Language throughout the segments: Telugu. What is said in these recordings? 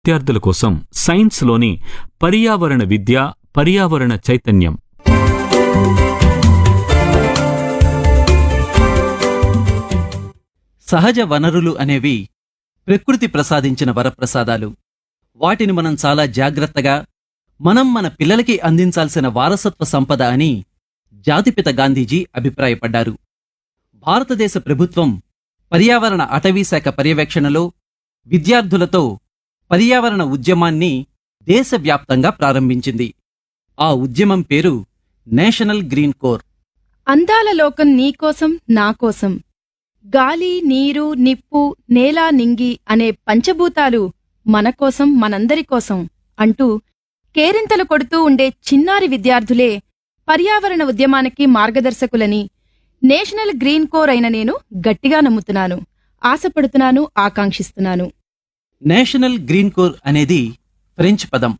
విద్యార్థుల కోసం సైన్స్లోని పర్యావరణ విద్య పర్యావరణ చైతన్యం సహజ వనరులు అనేవి ప్రకృతి ప్రసాదించిన వరప్రసాదాలు వాటిని మనం చాలా జాగ్రత్తగా మనం మన పిల్లలకి అందించాల్సిన వారసత్వ సంపద అని జాతిపిత గాంధీజీ అభిప్రాయపడ్డారు భారతదేశ ప్రభుత్వం పర్యావరణ అటవీ శాఖ పర్యవేక్షణలో విద్యార్థులతో పర్యావరణ ఉద్యమాన్ని దేశవ్యాప్తంగా ప్రారంభించింది ఆ ఉద్యమం పేరు నేషనల్ గ్రీన్ కోర్ అందాల లోకం నీకోసం నాకోసం గాలి నీరు నిప్పు నేల నింగి అనే పంచభూతాలు మనకోసం మనందరి కోసం అంటూ కేరింతలు కొడుతూ ఉండే చిన్నారి విద్యార్థులే పర్యావరణ ఉద్యమానికి మార్గదర్శకులని నేషనల్ గ్రీన్ కోర్ అయిన నేను గట్టిగా నమ్ముతున్నాను ఆశపడుతున్నాను ఆకాంక్షిస్తున్నాను నేషనల్ గ్రీన్ కోర్ అనేది ఫ్రెంచ్ పదం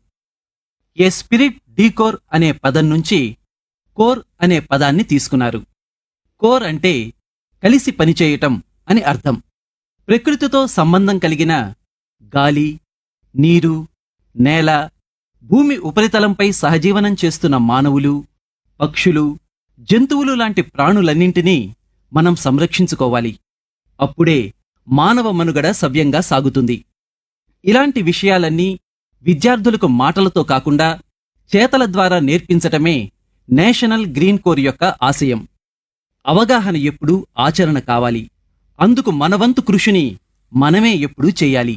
ఏ స్పిరిట్ డీకోర్ అనే పదం నుంచి కోర్ అనే పదాన్ని తీసుకున్నారు కోర్ అంటే కలిసి పనిచేయటం అని అర్థం ప్రకృతితో సంబంధం కలిగిన గాలి నీరు నేల భూమి ఉపరితలంపై సహజీవనం చేస్తున్న మానవులు పక్షులు జంతువులు లాంటి ప్రాణులన్నింటినీ మనం సంరక్షించుకోవాలి అప్పుడే మానవ మనుగడ సవ్యంగా సాగుతుంది ఇలాంటి విషయాలన్నీ విద్యార్థులకు మాటలతో కాకుండా చేతల ద్వారా నేర్పించటమే నేషనల్ గ్రీన్ కోర్ యొక్క ఆశయం అవగాహన ఎప్పుడూ ఆచరణ కావాలి అందుకు మనవంతు కృషిని మనమే ఎప్పుడూ చేయాలి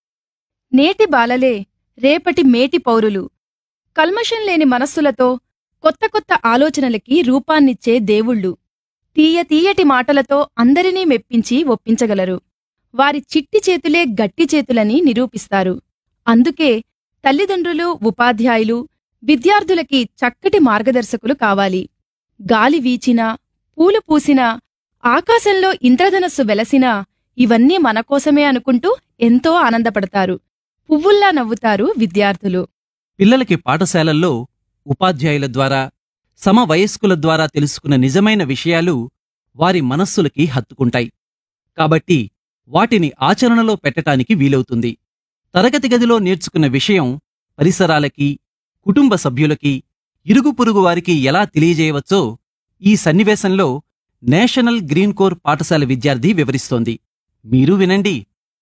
నేటి బాలలే రేపటి మేటి పౌరులు కల్మషం లేని మనస్సులతో కొత్త కొత్త ఆలోచనలకి రూపాన్నిచ్చే దేవుళ్ళు తీయ తీయటి మాటలతో అందరినీ మెప్పించి ఒప్పించగలరు వారి చిట్టి చేతులే గట్టి చేతులని నిరూపిస్తారు అందుకే తల్లిదండ్రులు ఉపాధ్యాయులు విద్యార్థులకి చక్కటి మార్గదర్శకులు కావాలి గాలి వీచినా పూలు పూసినా ఆకాశంలో ఇంద్రధనస్సు వెలసినా ఇవన్నీ మనకోసమే అనుకుంటూ ఎంతో ఆనందపడతారు పువ్వుల్లా నవ్వుతారు విద్యార్థులు పిల్లలకి పాఠశాలల్లో ఉపాధ్యాయుల ద్వారా సమవయస్కుల ద్వారా తెలుసుకున్న నిజమైన విషయాలు వారి మనస్సులకి హత్తుకుంటాయి కాబట్టి వాటిని ఆచరణలో పెట్టటానికి వీలవుతుంది తరగతి గదిలో నేర్చుకున్న విషయం పరిసరాలకి కుటుంబ సభ్యులకి ఇరుగు పొరుగు వారికి ఎలా తెలియజేయవచ్చో ఈ సన్నివేశంలో నేషనల్ గ్రీన్ కోర్ పాఠశాల విద్యార్థి వివరిస్తోంది మీరు వినండి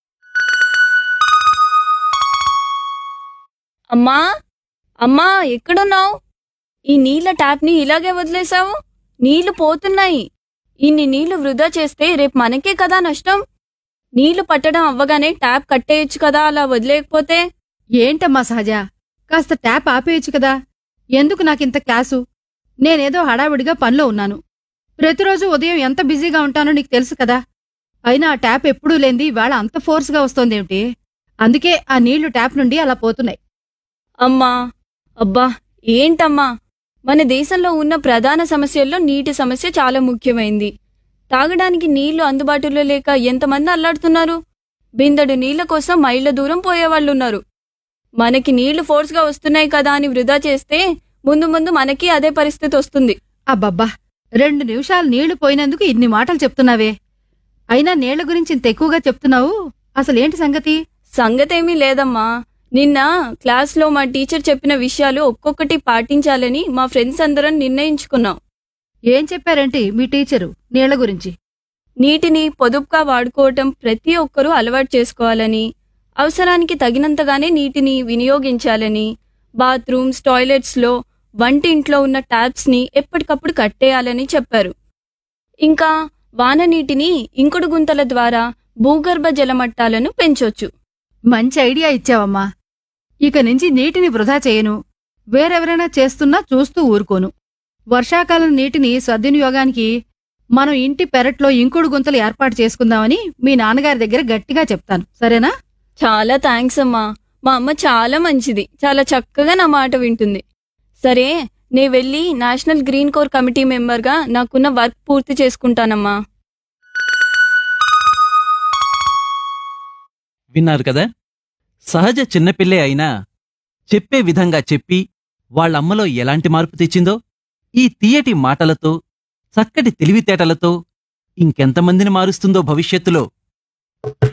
అమ్మా అమ్మా ఎక్కడున్నావు ఈ నీళ్ళ ట్యాప్ని ఇలాగే వదిలేశావు నీళ్లు పోతున్నాయి ఇన్ని నీళ్లు వృధా చేస్తే రేపు మనకే కదా నష్టం నీళ్లు పట్టడం అవ్వగానే ట్యాప్ కట్టేయొచ్చు కదా అలా వదిలేకపోతే ఏంటమ్మా సహజ కాస్త ట్యాప్ ఆపేయచ్చు కదా ఎందుకు నాకింత క్లాసు నేనేదో హడావిడిగా పనిలో ఉన్నాను ప్రతిరోజు ఉదయం ఎంత బిజీగా ఉంటానో నీకు తెలుసు కదా అయినా ఆ ట్యాప్ ఎప్పుడూ లేంది ఇవాళ అంత ఫోర్స్గా వస్తోందేమిటి అందుకే ఆ నీళ్లు ట్యాప్ నుండి అలా పోతున్నాయి అమ్మా అబ్బా ఏంటమ్మా మన దేశంలో ఉన్న ప్రధాన సమస్యల్లో నీటి సమస్య చాలా ముఖ్యమైంది తాగడానికి నీళ్లు అందుబాటులో లేక ఎంతమంది అల్లాడుతున్నారు బిందెడు నీళ్ల కోసం మైళ్ళ దూరం పోయేవాళ్ళున్నారు మనకి నీళ్లు ఫోర్స్గా వస్తున్నాయి కదా అని వృధా చేస్తే ముందు ముందు మనకి అదే పరిస్థితి వస్తుంది అబ్బబ్బా రెండు నిమిషాలు నీళ్లు పోయినందుకు ఇన్ని మాటలు చెప్తున్నావే అయినా నీళ్ల గురించి ఇంత ఎక్కువగా చెప్తున్నావు అసలేంటి సంగతి సంగతేమీ లేదమ్మా నిన్న క్లాస్లో మా టీచర్ చెప్పిన విషయాలు ఒక్కొక్కటి పాటించాలని మా ఫ్రెండ్స్ అందరం నిర్ణయించుకున్నాం ఏం చెప్పారేంటి మీ టీచరు నీళ్ల గురించి నీటిని పొదుపుగా వాడుకోవటం ప్రతి ఒక్కరూ అలవాటు చేసుకోవాలని అవసరానికి తగినంతగానే నీటిని వినియోగించాలని బాత్రూమ్స్ టాయిలెట్స్లో వంటింట్లో ఉన్న ట్యాప్స్ని ఎప్పటికప్పుడు కట్టేయాలని చెప్పారు ఇంకా వాన నీటిని ఇంకుడు గుంతల ద్వారా భూగర్భ జలమట్టాలను పెంచొచ్చు మంచి ఐడియా ఇచ్చావమ్మా ఇక నుంచి నీటిని వృధా చేయను వేరెవరైనా చేస్తున్నా చూస్తూ ఊరుకోను వర్షాకాలం నీటిని సద్వినియోగానికి మనం ఇంటి పెరట్లో ఇంకుడు గుంతలు ఏర్పాటు చేసుకుందామని మీ నాన్నగారి దగ్గర గట్టిగా చెప్తాను సరేనా చాలా థ్యాంక్స్ అమ్మా మా అమ్మ చాలా మంచిది చాలా చక్కగా నా మాట వింటుంది సరే నే వెళ్ళి నేషనల్ గ్రీన్ కోర్ కమిటీ మెంబర్గా నాకున్న వర్క్ పూర్తి చేసుకుంటానమ్మా విన్నారు కదా సహజ చిన్నపిల్లే అయినా చెప్పే విధంగా చెప్పి వాళ్ళమ్మలో ఎలాంటి మార్పు తెచ్చిందో ఈ తీయటి మాటలతో చక్కటి తెలివితేటలతో ఇంకెంతమందిని మారుస్తుందో భవిష్యత్తులో